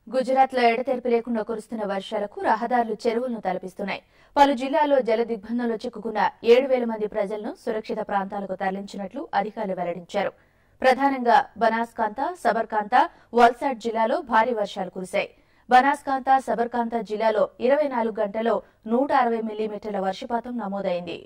గుజరాత్ లో ఎడతెరిపి లేకుండా కురుస్తున్న వర్షాలకు రహదారులు చెరువులను తలపిస్తున్నాయి పలు జిల్లాల్లో జల దిగ్బంధంలో చిక్కుకున్న ఏడు వేల మంది ప్రజలను సురక్షిత ప్రాంతాలకు తరలించినట్లు అధికారులు వెల్లడించారు ప్రధానంగా బనాస్కాంత సబర్కాంత వల్సాడ్ జిల్లాలో భారీ వర్షాలు కురిశాయి బనాస్కాంత సబర్కాంత జిల్లాలో ఇరవై నాలుగు గంటల్లో నూట అరవై మిల్లీమీటర్ల వర్షపాతం నమోదైంది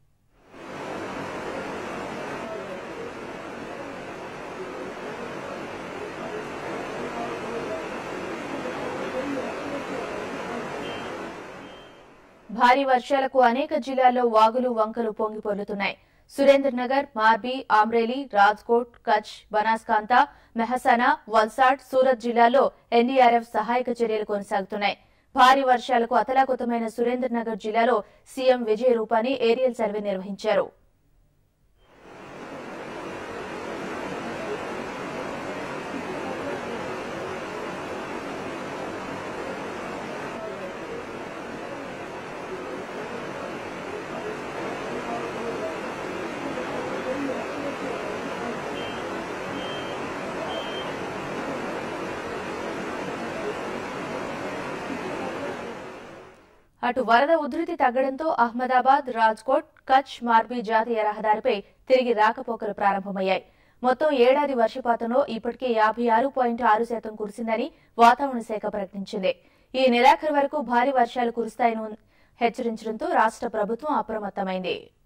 భారీ వర్షాలకు అనేక జిల్లాల్లో వాగులు వంకలు పొంగి పొర్లుతున్నాయి సురేంద్ర నగర్ మార్బీ ఆమ్రేలీ రాజ్కోట్ కచ్ బనాస్కాంత మెహసానా వల్సాడ్ సూరత్ జిల్లాల్లో ఎన్డీఆర్ఎఫ్ సహాయక చర్యలు కొనసాగుతున్నాయి భారీ వర్షాలకు అతలాకుతమైన సురేంద్ర నగర్ జిల్లాలో CM Vijay Rupani aerial survey నిర్వహించారు అటు వరద ఉధృతి తగ్గడంతో అహ్మదాబాద్ రాజ్కోట్ కచ్ మార్బీ జాతీయ రహదారిపై తిరిగి రాకపోకలు ప్రారంభమయ్యాయి మొత్తం ఏడాది వర్షపాతంలో ఇప్పటికే యాభై ఆరు పాయింట్ ఆరు శాతం కురిసిందని వాతావరణ శాఖ ప్రకటించింది ఈ నెలాఖరు వరకు భారీ వర్షాలు కురుస్తాయని హెచ్చరించడంతో రాష్ట్ర ప్రభుత్వం అప్రమత్తమైంది